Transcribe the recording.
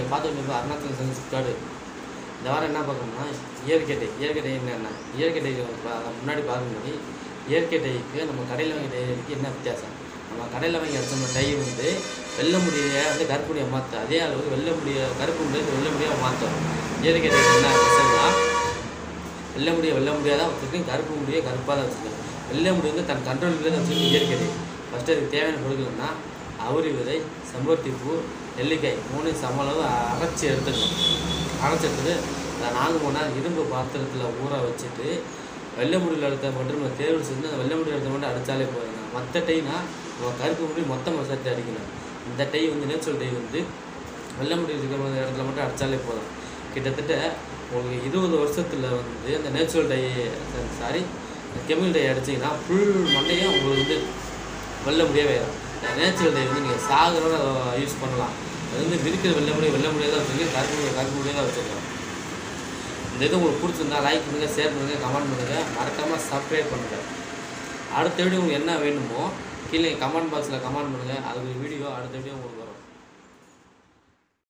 நீங்கள் பார்த்துட்டு Arunachal science card இந்த வாரம் என்ன பார்க்கணும்னா இயற்கை டை இயற்கை டை என்ன இயற்கை டை முன்னாடி பார்க்கும்போது இயற்கை டைக்கு நம்ம கடையில் வாங்கி டைக்கு என்ன வித்தியாசம் நம்ம கடையில் வாங்கி அடிச்சோம்னா டை வந்து வெள்ளை முடியை வந்து கருப்பு முடியை மாற்ற அதே அளவுக்கு வெள்ளை முடிய கருப்பு முடியை வெள்ளை முடியாக மாற்றும் இயற்கை டை என்ன ஸ்பெஷல்னா வெள்ளை முடிய வெள்ளை முடியாக தான் வச்சுருக்கேன் கருப்பு முடியை கருப்பாக தான் வச்சுருக்கேன் வெள்ளை முடி வந்து தன் கண்ட்ரோலுக்குள்ளே தான் வச்சுருக்கு இயற்கை டை ஃபஸ்ட்டு அதுக்கு தேவையான பொருட்கள்னா அவுரி விதை செம்பருத்தி பூ நெல்லிக்காய் மூணு சம அளவு அரைச்சி எடுத்துக்கணும் அரைச்சி எடுத்துட்டு அதை நாலு மணி நேரம் இரும்பு பாத்திரத்தில் ஊற வச்சுட்டு வெள்ளை முடியில் எடுத்த மட்டும் நம்ம தேர்வு செஞ்சு அந்த வெள்ளை முடியில் எடுத்த மட்டும் அடித்தாலே போதுங்க மற்ற டைனா நம்ம கருப்பு முடி மொத்தமாக சேர்த்து அடிக்கணும் இந்த டை வந்து நேச்சுரல் டை வந்து வெள்ளை முடி இருக்கிற மாதிரி இடத்துல மட்டும் அடித்தாலே போதும் கிட்டத்தட்ட உங்களுக்கு இருபது வருஷத்தில் வந்து அந்த natural dye sorry chemical dye அடிச்சிங்கன்னா ஃபுல் மண்டையும் உங்களுக்கு வந்து வெள்ளை முடியவே வரும் இந்த நேச்சுரல் டை வந்து நீங்கள் சாகுறோட யூஸ் பண்ணலாம் அது வந்து விரிக்கிற வெள்ளை முடிய வெள்ளை முடியாக தான் வச்சுருக்கேன் கருப்பு முடிய கருப்பு முடியாக தான் வச்சுருக்கோம் இந்த இது உங்களுக்கு பிடிச்சிருந்தா லைக் பண்ணுங்கள் ஷேர் பண்ணுங்கள் கமெண்ட் பண்ணுங்கள் மறக்காமல் சப்ஸ்கிரைப் பண்ணுங்கள் அடுத்த வீடியோ உங்களுக்கு என்ன வேணுமோ கீழே கமெண்ட் பாக்ஸில் கமெண்ட் பண்ணுங்கள் அதுக்கு வீடியோ அடுத்த வீடியோ உங்களுக்கு வரும்